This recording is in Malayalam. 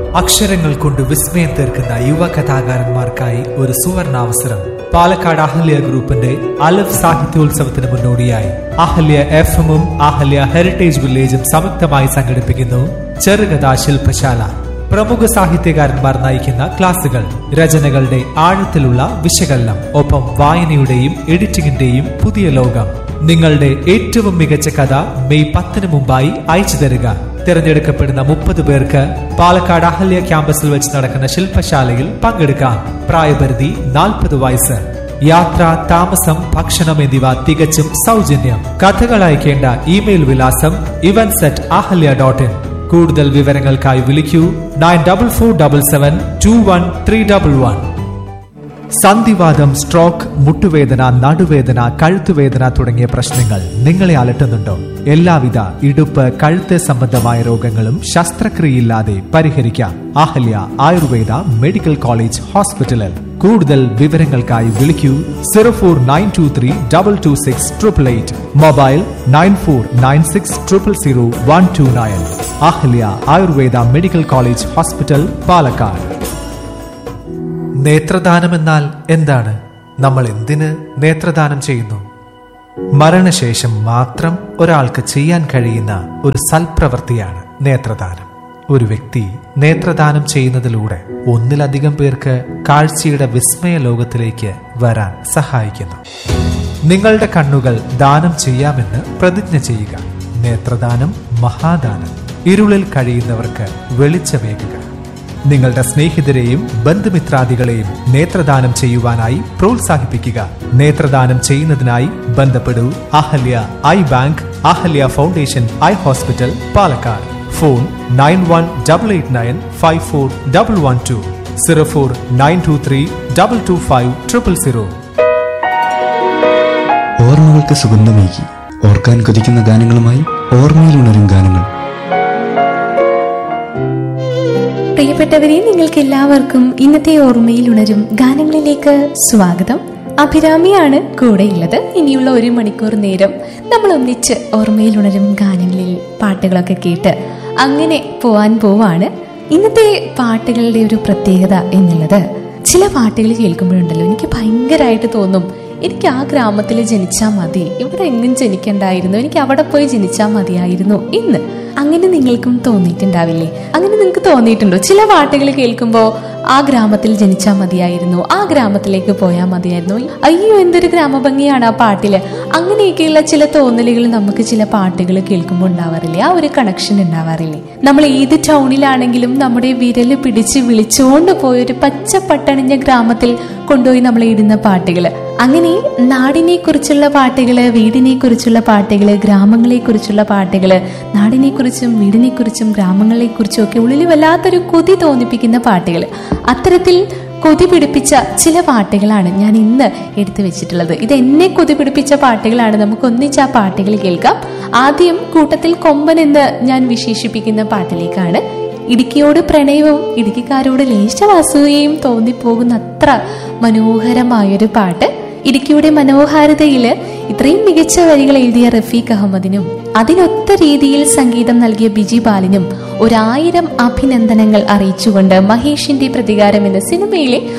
അക്ഷരങ്ങൾ കൊണ്ട് വിസ്മയം തീർക്കുന്ന യുവ കഥാകാരന്മാർക്കായി ഒരു സുവർണാവസരം പാലക്കാട് അഹല്യ ഗ്രൂപ്പിന്റെ അലഫ് സാഹിത്യോത്സവത്തിന് മുന്നോടിയായി അഹല്യ എഫ് എമ്മും അഹല്യ ഹെറിറ്റേജ് വില്ലേജും സംയുക്തമായി സംഘടിപ്പിക്കുന്നു ചെറുകഥാ ശില്പശാല പ്രമുഖ സാഹിത്യകാരന്മാർ നയിക്കുന്ന ക്ലാസുകൾ രചനകളുടെ ആഴത്തിലുള്ള വിശകലനം ഒപ്പം വായനയുടെയും എഡിറ്റിംഗിന്റെയും പുതിയ ലോകം നിങ്ങളുടെ ഏറ്റവും മികച്ച കഥ മെയ് പത്തിന് മുമ്പായി അയച്ചു തരിക തിരഞ്ഞെടുക്കപ്പെടുന്ന മുപ്പത് പേർക്ക് പാലക്കാട് അഹല്യ ക്യാമ്പസിൽ വെച്ച് നടക്കുന്ന ശില്പശാലയിൽ പങ്കെടുക്കാം പ്രായപരിധി നാൽപ്പത് വയസ്സ് യാത്ര താമസം ഭക്ഷണം എന്നിവ തികച്ചും സൗജന്യം കഥകൾ അയക്കേണ്ട ഇമെയിൽ വിലാസം evans at Ahalya dot in കൂടുതൽ വിവരങ്ങൾക്കായി വിളിക്കൂ nine double four double seven two one three double one സന്ധിവാദം സ്ട്രോക്ക് മുട്ടുവേദന നടുവേദന കഴുത്തുവേദന തുടങ്ങിയ പ്രശ്നങ്ങൾ നിങ്ങളെ അലട്ടുന്നുണ്ടോ എല്ലാവിധ ഇടുപ്പ് കഴുത്ത് സംബന്ധമായ രോഗങ്ങളും ശസ്ത്രക്രിയയില്ലാതെ പരിഹരിക്കാം അഹല്യ ആയുർവേദ മെഡിക്കൽ കോളേജ് ഹോസ്പിറ്റലിൽ കൂടുതൽ വിവരങ്ങൾക്കായി വിളിക്കൂ zero four nine two three double two six triple eight mobile nine four nine six triple zero one two nine Ahalya Ayurveda medical college hospital Palakkad നേത്രദാനം എന്നാൽ എന്താണ് നമ്മൾ എന്തിന് നേത്രദാനം ചെയ്യുന്നു മരണശേഷം മാത്രം ഒരാൾക്ക് ചെയ്യാൻ കഴിയുന്ന ഒരു സൽപ്രവൃത്തിയാണ് നേത്രദാനം ഒരു വ്യക്തി നേത്രദാനം ചെയ്യുന്നതിലൂടെ ഒന്നിലധികം പേർക്ക് കാഴ്ചയുടെ വിസ്മയ ലോകത്തിലേക്ക് വരാൻ സഹായിക്കുന്നു നിങ്ങളുടെ കണ്ണുകൾ ദാനം ചെയ്യാമെന്ന് പ്രതിജ്ഞ ചെയ്യുക നേത്രദാനം മഹാദാനം ഇരുളിൽ കഴിയുന്നവർക്ക് വെളിച്ചമേകുക നിങ്ങളുടെ സ്നേഹിതരെയും ബന്ധുമിത്രാദികളെയും നേത്രദാനം ചെയ്യുവാനായി പ്രോത്സാഹിപ്പിക്കുക നേത്രദാനം ചെയ്യുന്നതിനായി ബന്ധപ്പെടൂ Ahalya eye bank Ahalya foundation eye hospital Palakkad phone nine one double eight nine five four double one two zero four nine two three double two five triple zero ഓർമ്മകൾക്ക് സുഗന്ധമേകി ഓർക്കാൻ കൊതിക്കുന്ന ഗാനങ്ങളുമായി ഓർമ്മയിൽ ഉണരും ഗാനങ്ങൾ പ്രിയപ്പെട്ടവരെ നിങ്ങൾക്ക് എല്ലാവർക്കും ഇന്നത്തെ ഓർമ്മയിൽ ഉണരും ഗാനങ്ങളിലേക്ക് സ്വാഗതം അഭിരാമിയാണ് കൂടെയുള്ളത് ഇനിയുള്ള ഒരു മണിക്കൂർ നേരം നമ്മൾ ഒന്നിച്ച് ഓർമ്മയിൽ ഉണരും ഗാനങ്ങളിൽ പാട്ടുകളൊക്കെ കേട്ട് അങ്ങനെ പോവാൻ പോവാണ് ഇന്നത്തെ പാട്ടുകളുടെ ഒരു പ്രത്യേകത എന്നുള്ളത് ചില പാട്ടുകൾ കേൾക്കുമ്പോഴുണ്ടല്ലോ എനിക്ക് ഭയങ്കരമായിട്ട് തോന്നും എനിക്ക് ആ ഗ്രാമത്തിൽ ജനിച്ചാൽ മതി ഇവിടെ എങ്ങും ജനിക്കണ്ടായിരുന്നു എനിക്ക് അവിടെ പോയി ജനിച്ചാൽ മതിയായിരുന്നു ഇന്ന് അങ്ങനെ നിങ്ങൾക്കും തോന്നിയിട്ടുണ്ടാവില്ലേ അങ്ങനെ നിങ്ങൾക്ക് തോന്നിയിട്ടുണ്ടോ ചില പാട്ടുകൾ കേൾക്കുമ്പോൾ ആ ഗ്രാമത്തിൽ ജനിച്ചാൽ മതിയായിരുന്നു ആ ഗ്രാമത്തിലേക്ക് പോയാൽ മതിയായിരുന്നു അയ്യോ എന്തൊരു ഗ്രാമഭംഗിയാണ് ആ പാട്ടില് അങ്ങനെയൊക്കെയുള്ള ചില തോന്നലുകൾ നമുക്ക് ചില പാട്ടുകൾ കേൾക്കുമ്പോൾ ഉണ്ടാവാറില്ലേ ആ ഒരു കണക്ഷൻ ഉണ്ടാവാറില്ലേ നമ്മൾ ഏത് ടൗണിലാണെങ്കിലും നമ്മുടെ വിരല് പിടിച്ച് വിളിച്ചുകൊണ്ട് പോയൊരു പച്ച പട്ടണിഞ്ഞ ഗ്രാമത്തിൽ കൊണ്ടുപോയി നമ്മൾ ഇടുന്ന പാട്ടുകൾ അങ്ങനെ നാടിനെ കുറിച്ചുള്ള പാട്ടുകള് വീടിനെ കുറിച്ചുള്ള പാട്ടുകള് ഗ്രാമങ്ങളെ കുറിച്ചുള്ള പാട്ടുകള് നാടിനെ കുറിച്ചും വീടിനെ കുറിച്ചും ഗ്രാമങ്ങളെ കുറിച്ചും ഒക്കെ ഉള്ളിൽ വല്ലാത്തൊരു കൊതി തോന്നിപ്പിക്കുന്ന പാട്ടുകൾ അത്തരത്തിൽ കൊതി പിടിപ്പിച്ച ചില പാട്ടുകളാണ് ഞാൻ ഇന്ന് എടുത്തു വെച്ചിട്ടുള്ളത് ഇത് എന്നെ കൊതി പിടിപ്പിച്ച പാട്ടുകളാണ് നമുക്ക് ഒന്നിച്ച് ആ പാട്ടുകൾ കേൾക്കാം ആദ്യം കൂട്ടത്തിൽ കൊമ്പൻ എന്ന് ഞാൻ വിശേഷിപ്പിക്കുന്ന പാട്ടിലേക്കാണ് ഇടുക്കിയോട് പ്രണയവും ഇടുക്കിക്കാരോട് ലേശവാസൂയയും തോന്നിപ്പോകുന്ന അത്ര മനോഹരമായൊരു പാട്ട് ഇടുക്കിയുടെ മനോഹാരിതയില് ഇത്രയും മികച്ച വരികൾ എഴുതിയ റഫീഖ് അഹമ്മദിനും അതിനൊത്ത രീതിയിൽ സംഗീതം നൽകിയ ബിജി ബാലിനും ഒരായിരം അഭിനന്ദനങ്ങൾ അറിയിച്ചുകൊണ്ട് മഹേഷിന്റെ പ്രതികാരം എന്ന സിനിമയിലെ